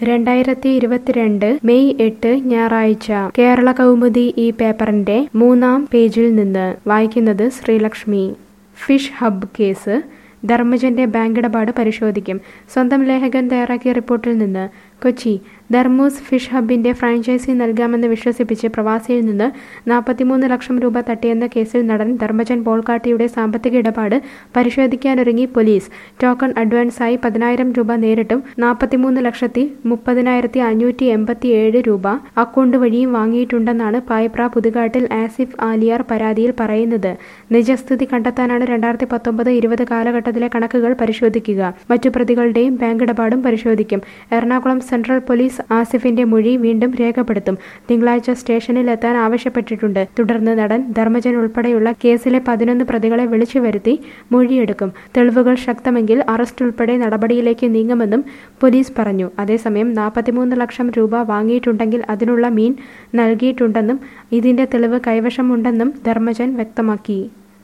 രണ്ടായിരത്തി ഇരുപത്തിരണ്ട് മെയ് എട്ട് ഞായറാഴ്ച കേരള കൗമുദി ഈ പേപ്പറിന്റെ മൂന്നാം പേജിൽ നിന്ന് വായിക്കുന്നത് ശ്രീലക്ഷ്മി ഫിഷ് ഹബ്ബ് കേസ് ധർമ്മജന്റെ ബാങ്ക് ഇടപാട് പരിശോധിക്കും സ്വന്തം ലേഖകൻ തയ്യാറാക്കിയ റിപ്പോർട്ടിൽ നിന്ന് കൊച്ചി ധർമ്മൂസ് ഫിഷ് ഹബിന്റെ ഫ്രാഞ്ചൈസി നൽകാമെന്ന് വിശ്വസിപ്പിച്ച് പ്രവാസിയിൽ നിന്ന് നാൽപ്പത്തിമൂന്ന് ലക്ഷം രൂപ തട്ടിയെന്ന കേസിൽ നടൻ ധർമ്മജൻ പോൾക്കാട്ടിയുടെ സാമ്പത്തിക ഇടപാട് പരിശോധിക്കാനൊരുങ്ങി പോലീസ് ടോക്കൺ അഡ്വാൻസായി പതിനായിരം രൂപ നേരിട്ടും നാൽപ്പത്തിമൂന്ന് ലക്ഷത്തി മുപ്പതിനായിരത്തി അഞ്ഞൂറ്റി എൺപത്തി ഏഴ് രൂപ അക്കൗണ്ട് വഴിയും വാങ്ങിയിട്ടുണ്ടെന്നാണ് പായ്പ്ര പുതുകാട്ടിൽ ആസിഫ് ആലിയാർ പരാതിയിൽ പറയുന്നത് നിജസ്ഥിതി കണ്ടെത്താനാണ് രണ്ടായിരത്തി പത്തൊമ്പത് ഇരുപത് കാലഘട്ടത്തിലെ കണക്കുകൾ പരിശോധിക്കുക മറ്റു പ്രതികളുടെയും ബാങ്ക് ഇടപാടും പരിശോധിക്കും എറണാകുളം സെൻട്രൽ പോലീസ് ആസിഫിന്റെ മൊഴി വീണ്ടും രേഖപ്പെടുത്തും തിങ്കളാഴ്ച സ്റ്റേഷനിൽ എത്താൻ ആവശ്യപ്പെട്ടിട്ടുണ്ട് തുടർന്ന് നടൻ ധർമ്മജൻ ഉൾപ്പെടെയുള്ള കേസിലെ പതിനൊന്ന് പ്രതികളെ വിളിച്ചു വരുത്തി മൊഴിയെടുക്കും തെളിവുകൾ ശക്തമെങ്കിൽ അറസ്റ്റ് ഉൾപ്പെടെ നടപടിയിലേക്ക് നീങ്ങുമെന്നും പോലീസ് പറഞ്ഞു അതേസമയം നാൽപ്പത്തിമൂന്ന് ലക്ഷം രൂപ വാങ്ങിയിട്ടുണ്ടെങ്കിൽ അതിനുള്ള മീൻ നൽകിയിട്ടുണ്ടെന്നും ഇതിന്റെ തെളിവ് കൈവശമുണ്ടെന്നും ധർമ്മജൻ വ്യക്തമാക്കി